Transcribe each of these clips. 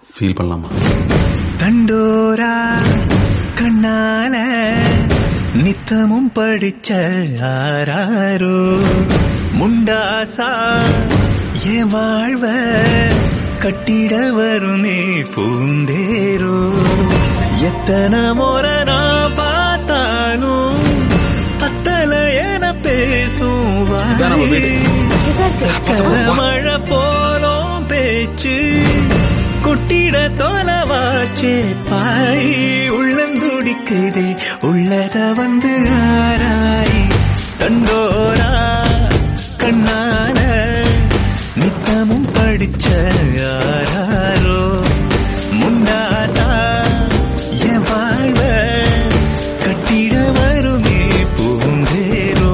Feel பண்ணலாமா தண்டோரா கண்ணால நித்தமும் படிச்ச ஆராரோ முண்டாசா என் வாழ்வ கட்டிட வருமே பூந்தேரோ எத்தனை முறை நான் பார்த்தாலும் பத்தல என பேசும் இதான் நம்ம வீடு. சக்கர மழை போலும் பேச்சு கொட்டிட தொலைவாச்சே பாய் உள்ளந்துடிக்குதே உள்ளத வந்து ஆராய் தண்டோரா கண்ணால நித்தமும் படிச்ச யாராரோ முண்டாசா என் வாழ்வ கட்டிட வருமே பூந்தேரோ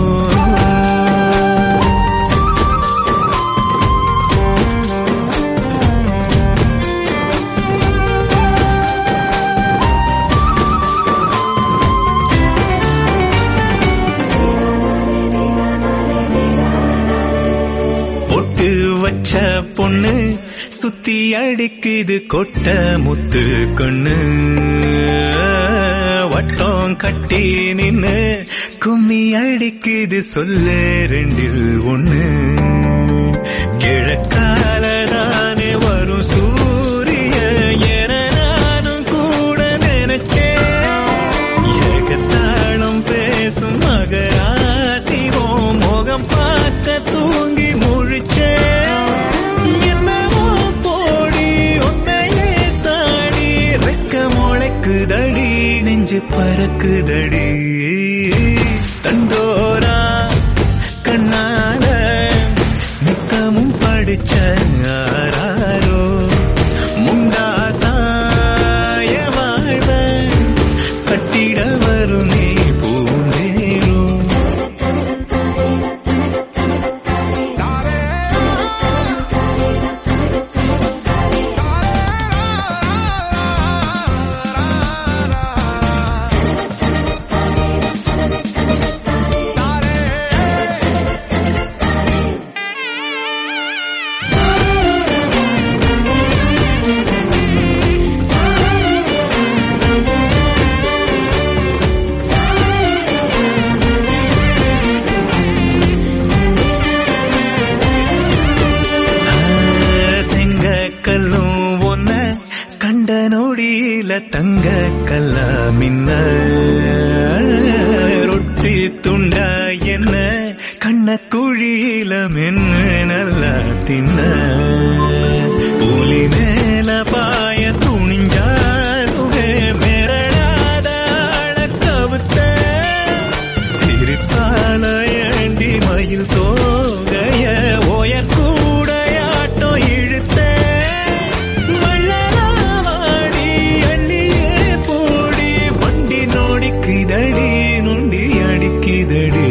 பொட்டு வச்ச பொண்ணு சுத்தி அடிக்குது கொட்ட முத்து கண்ணு வட்டம் கட்டி நின்னு கும்மி அடிக்குது சொல்லு ரெண்டில் ஒண்ணு கிழக்கால தானே வரும் சூரிய என நானும் கூட நினைச்சேன் ஏகத்தாளம் பேசும் மகராசிவோம் முகம் பார்க்க தூங்கி முழிச்சே என்னவோ போடி உன்னையே தாடி ரெக்க முளைக்குதடி நெஞ்சு பறக்குதடி தண்டோரா கண்ணால நித்தமும் படிச்ச யாராரோ முண்டாசாய வாழ்வ கட்டிட வருமே பூந்தேரோ செங்க கல்லும் ஒன்ன கண்ட நொடியில தங்க கல்லா மின்ன ரொட்டி துண்டா என்ன கண்ண குழியில மென்ன நல்லா தின்ன புலி மேல பாய துணிஞ்சாலுமே மிரளாத அழக்கவுத்த சிரிப்பால ஏண்டி மயில் தோகைய ஓயர் கூடையாட்டம் இழுத்த மள்ளலாவாடி அள்ளியே போடி வண்டி நோடிக்குதடி நொண்டி அடிக்குதடி